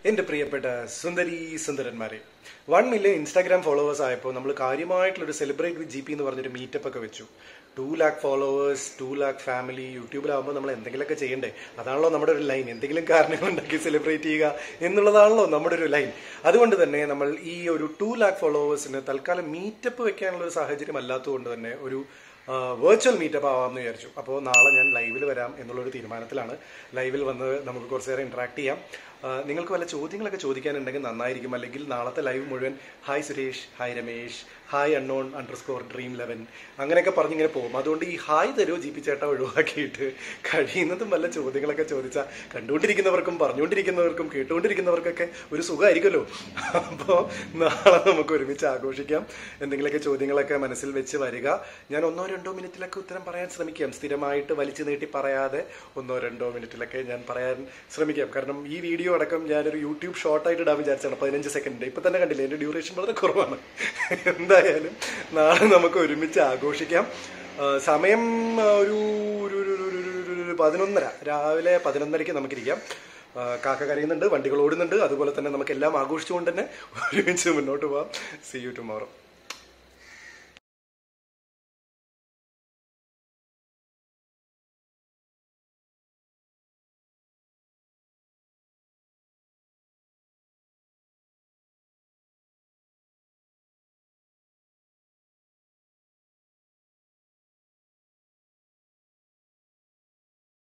എന്റെ പ്രിയപ്പെട്ട സുന്ദരി സുന്ദരന്മാരെ വൺ മില്യൺ ഇൻസ്റ്റാഗ്രാം ഫോളോവേഴ്സ് ആയപ്പോൾ നമ്മൾ കാര്യമായിട്ടുള്ള ഒരു സെലിബ്രേറ്റ് വിത്ത് ജി പി എന്ന് പറഞ്ഞൊരു മീറ്റപ്പ് ഒക്കെ വെച്ചു two lakh followers two lakh family യൂട്യൂബിലാകുമ്പോൾ നമ്മൾ എന്തെങ്കിലുമൊക്കെ ചെയ്യണ്ടേ അതാണല്ലോ നമ്മുടെ ഒരു ലൈൻ എന്തെങ്കിലും കാരണങ്ങൾ ഉണ്ടാക്കി സെലിബ്രേറ്റ് ചെയ്യുക എന്നുള്ളതാണല്ലോ നമ്മുടെ ഒരു ലൈൻ അതുകൊണ്ട് തന്നെ നമ്മൾ ഈ ഒരു ടു ലാക്ക് ഫോളോവേഴ്സിന് തൽക്കാലം മീറ്റപ്പ് വെക്കാനുള്ള ഒരു സാഹചര്യം അല്ലാത്തതുകൊണ്ട് തന്നെ ഒരു വെർച്വൽ മീറ്റപ്പ് ആവാമെന്ന് വിചാരിച്ചു അപ്പോൾ നാളെ ഞാൻ ലൈവിൽ വരാം എന്നുള്ളൊരു തീരുമാനത്തിലാണ് ലൈവിൽ വന്ന് നമുക്ക് കുറച്ച് നേരം ഇന്ററാക്ട് ചെയ്യാം ആ, നിങ്ങൾക്ക് വല്ല ചോദ്യങ്ങളൊക്കെ ചോദിക്കാനുണ്ടെങ്കിൽ നന്നായിരിക്കും അല്ലെങ്കിൽ നാളത്തെ ലൈവ് മുഴുവൻ hi Suresh hi Ramesh hi unknown underscore dream eleven അങ്ങനെയൊക്കെ പറഞ്ഞിങ്ങനെ പോകും അതുകൊണ്ട് ഈ ഹായ് തരുമോ ജി പി ചേട്ടാ ഒഴിവാക്കിയിട്ട് കഴിയുന്നതും വല്ല ചോദ്യങ്ങളൊക്കെ ചോദിച്ചാൽ കണ്ടുകൊണ്ടിരിക്കുന്നവർക്കും പറഞ്ഞുകൊണ്ടിരിക്കുന്നവർക്കും കേട്ടുകൊണ്ടിരിക്കുന്നവർക്കൊക്കെ ഒരു സുഖമായിരിക്കുമല്ലോ അപ്പോൾ നാളെ നമുക്ക് ഒരുമിച്ച് ആഘോഷിക്കാം എന്തെങ്കിലുമൊക്കെ ചോദ്യങ്ങളൊക്കെ മനസ്സിൽ വെച്ച് വരിക ഞാൻ ഒന്നോ രണ്ടോ മിനിറ്റിലൊക്കെ ഉത്തരം പറയാൻ ശ്രമിക്കാം സ്ഥിരമായിട്ട് വലിച്ചു നീട്ടി പറയാതെ ഒന്നോ രണ്ടോ മിനിറ്റിലൊക്കെ ഞാൻ പറയാൻ ശ്രമിക്കാം കാരണം ഈ വീഡിയോ അടക്കം ഞാനൊരു യൂട്യൂബ് ഷോർട്ടായിട്ട് ഇടാൻ വിചാരിച്ചാണ് പതിനഞ്ച് സെക്കൻഡ് ഇപ്പൊ തന്നെ കണ്ടില്ലേ എന്റെ ഡ്യൂറേഷൻ വളരെ കുറവാണ് എന്തായാലും നാളെ നമുക്ക് ഒരുമിച്ച് ആഘോഷിക്കാം ആ, സമയം ആ, ഒരു ഒരു ഒരു- ഒരു- ഒരു- ഒരു- ഒരു പതിനൊന്നര രാവിലെ പതിനൊന്നരയ്ക്ക് നമുക്കിരിക്കാം ആ, കാക്ക കരയുന്നുണ്ട് വണ്ടികൾ ഓടുന്നുണ്ട് അതുപോലെ തന്നെ നമുക്ക് എല്ലാം ആഘോഷിച്ചുകൊണ്ട് തന്നെ ഒരുമിച്ച് മുന്നോട്ട് പോവാം സി യു ടുമോറോ